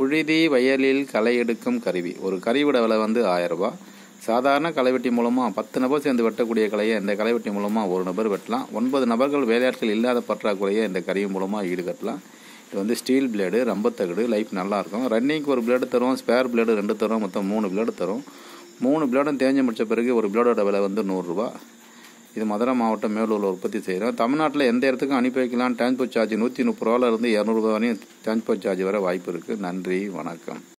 புழுதி வயலில் களை எடுக்கும் கருவி ஒரு கருவியோட விலை வந்து ஆயிரம் ரூபாய் சாதாரண களைவெட்டி மூலமாக பத்து நபர் சேர்ந்து வெட்டக்கூடிய கலையை இந்த களைவெட்டி மூலமாக ஒரு நபர் வெட்டலாம் ஒன்பது நபர்கள் வேலையாட்கள் இல்லாத பற்றாக்குறையை இந்த கருவி மூலமாக ஈடுகட்டலாம் இது வந்து ஸ்டீல் பிளேடு ரம்பத்தகடு லைஃப் நல்லாயிருக்கும் ரன்னிங்க்கு ஒரு பிளேடு தரும் ஸ்பேர் பிளேடு ரெண்டு தரும் மொத்தம் மூணு பிளேடு தரும் மூணு பிளேடும் தேஞ்சு முடிச்ச பிறகு ஒரு பிளேடோட விலை வந்து நூறுரூவா இது மதுரை மாவட்டம் மேலூரில் உற்பத்தி செய்கிறோம் தமிழ்நாட்டில் எந்த இடத்துக்கும் அனுப்பி வைக்கலாம் டிரான்ஸ்போர்ட் சார்ஜ் நூற்றி முப்பது ரூபால இருந்து இரநூறுபா வரையும் டிரான்ஸ்போர்ட் சார்ஜ் வர வாய்ப்பு இருக்குது நன்றி வணக்கம்